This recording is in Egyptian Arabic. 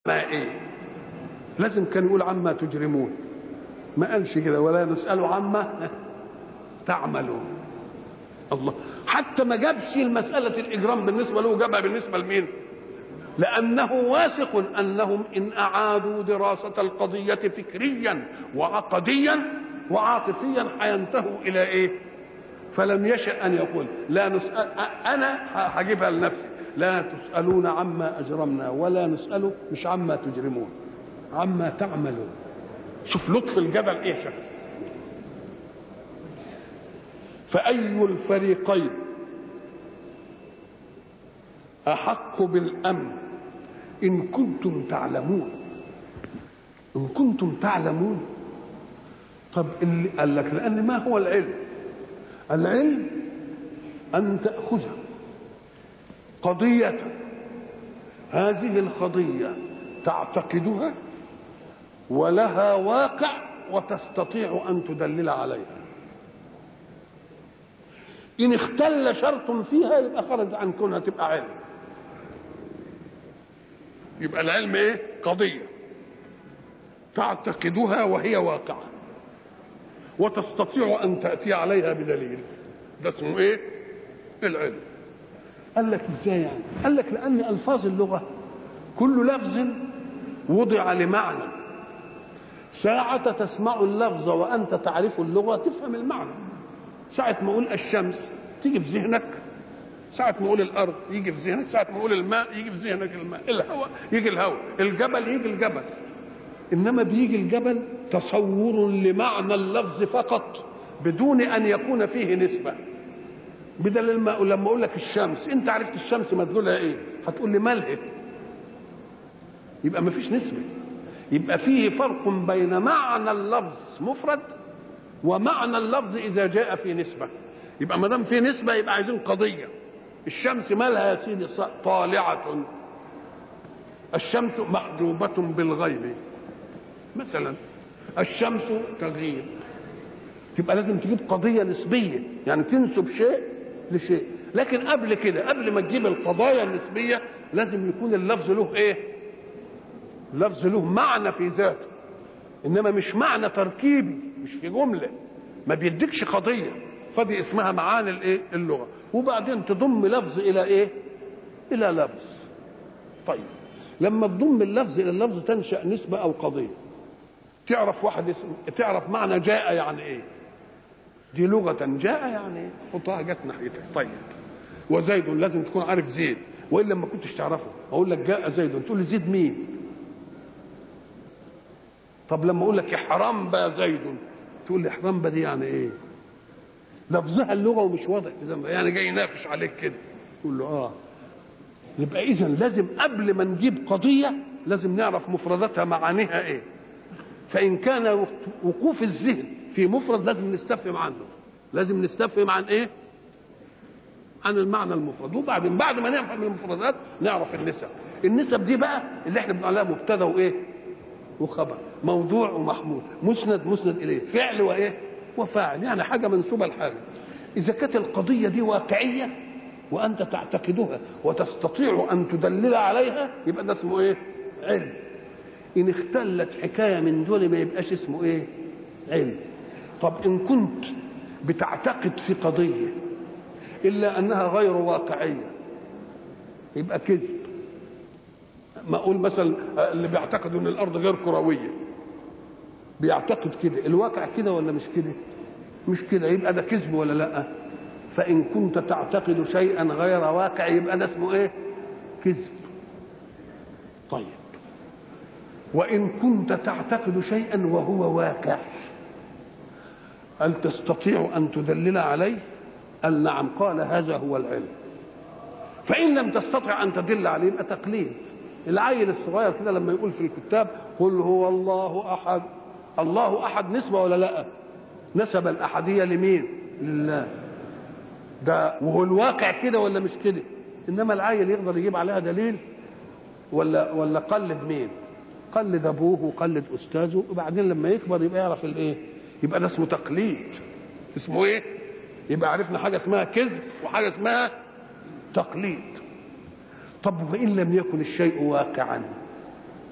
ما ايه لازم كان يقول عما تجرمون ما قالش كده ولا نسأل عما تعملون الله حتى ما جابش المسألة الإجرام بالنسبة له جابها بالنسبة لمين لأنه واثق أنهم إن أعادوا دراسة القضية فكريا وعقديا وعاطفيا حينتهوا إلى إيه فلم يشأ أن يقول لا نسأل أنا هجيبها لنفسي لا تسألون عما أجرمنا ولا نسأل مش عما تجرمون عما تعملون شوف لطف الجبل ايه شكل فأي الفريقين أحق بالأمن إن كنتم تعلمون إن كنتم تعلمون طب اللي قال لك لأن ما هو العلم العلم أن تأخذ قضية هذه القضية تعتقدها ولها واقع وتستطيع أن تدلل عليها إن اختل شرط فيها يبقى خرج عن كونها تبقى علم يبقى العلم ايه قضية تعتقدها وهي واقعة وتستطيع أن تأتي عليها بدليل ده اسمه ايه العلم قال لك ازاي يعني قال لك لأن ألفاظ اللغة كل لفظ وضع لمعنى ساعة تسمع اللفظ وأنت تعرف اللغة تفهم المعنى ساعة ما أقول الشمس تيجي في ذهنك ساعة ما أقول الأرض يجي في ذهنك ساعة ما أقول الماء يجي في ذهنك الماء الهواء يجي الهواء الجبل يجي الجبل إنما بيجي الجبل تصور لمعنى اللفظ فقط بدون أن يكون فيه نسبة بدل ما لما أقول لك الشمس أنت عرفت الشمس مدلولها إيه هتقول لي ملهى يبقى ما فيش نسبة يبقى فيه فرق بين معنى اللفظ مفرد ومعنى اللفظ اذا جاء في نسبه يبقى ما دام في نسبه يبقى عايزين قضيه الشمس مالها يا سيدي طالعه الشمس محجوبه بالغيب مثلا الشمس تغيب تبقى لازم تجيب قضيه نسبيه يعني تنسب شيء لشيء لكن قبل كده قبل ما تجيب القضايا النسبيه لازم يكون اللفظ له ايه اللفظ له معنى في ذاته انما مش معنى تركيبي مش في جمله ما بيديكش قضيه فدي اسمها معاني الايه اللغه وبعدين تضم لفظ الى ايه الى لفظ طيب لما تضم اللفظ الى اللفظ تنشا نسبه او قضيه تعرف واحد اسم تعرف معنى جاء يعني ايه دي لغه جاء يعني ايه حطها جت ناحيتك طيب وزيد لازم تكون عارف زيد والا ما كنتش تعرفه اقول لك جاء زيد تقول لي زيد مين طب لما اقول لك يا حرام بقى زيد تقول لي حرام دي يعني ايه لفظها اللغه ومش واضح يعني جاي يناقش عليك كده تقول له اه يبقى اذا لازم قبل ما نجيب قضيه لازم نعرف مفرداتها معانيها ايه فان كان وقوف الذهن في مفرد لازم نستفهم عنه لازم نستفهم عن ايه عن المعنى المفرد وبعدين بعد ما نفهم المفردات نعرف النسب النسب دي بقى اللي احنا بنقول عليها مبتدا وايه وخبر موضوع ومحمول مسند مسند اليه فعل وايه وفاعل يعني حاجه منسوبه لحاجه اذا كانت القضيه دي واقعيه وانت تعتقدها وتستطيع ان تدلل عليها يبقى ده اسمه ايه علم ان اختلت حكايه من دول ما يبقاش اسمه ايه علم طب ان كنت بتعتقد في قضيه الا انها غير واقعيه يبقى كذب ما اقول مثلا اللي بيعتقد ان الارض غير كرويه بيعتقد كده الواقع كده ولا مش كده مش كده يبقى ده كذب ولا لا فان كنت تعتقد شيئا غير واقع يبقى ده اسمه ايه كذب طيب وان كنت تعتقد شيئا وهو واقع هل تستطيع ان تدلل عليه قال نعم قال هذا هو العلم فان لم تستطع ان تدل عليه يبقى تقليد العيل الصغير كده لما يقول في الكتاب قل هو الله احد الله احد نسبه ولا لا نسب الاحديه لمين لله ده وهو الواقع كده ولا مش كده انما العيل يقدر يجيب عليها دليل ولا ولا قلد مين قلد ابوه وقلد استاذه وبعدين لما يكبر يبقى يعرف الايه يبقى ده اسمه تقليد اسمه ايه يبقى عرفنا حاجه اسمها كذب وحاجه اسمها تقليد طب وإن لم يكن الشيء واقعا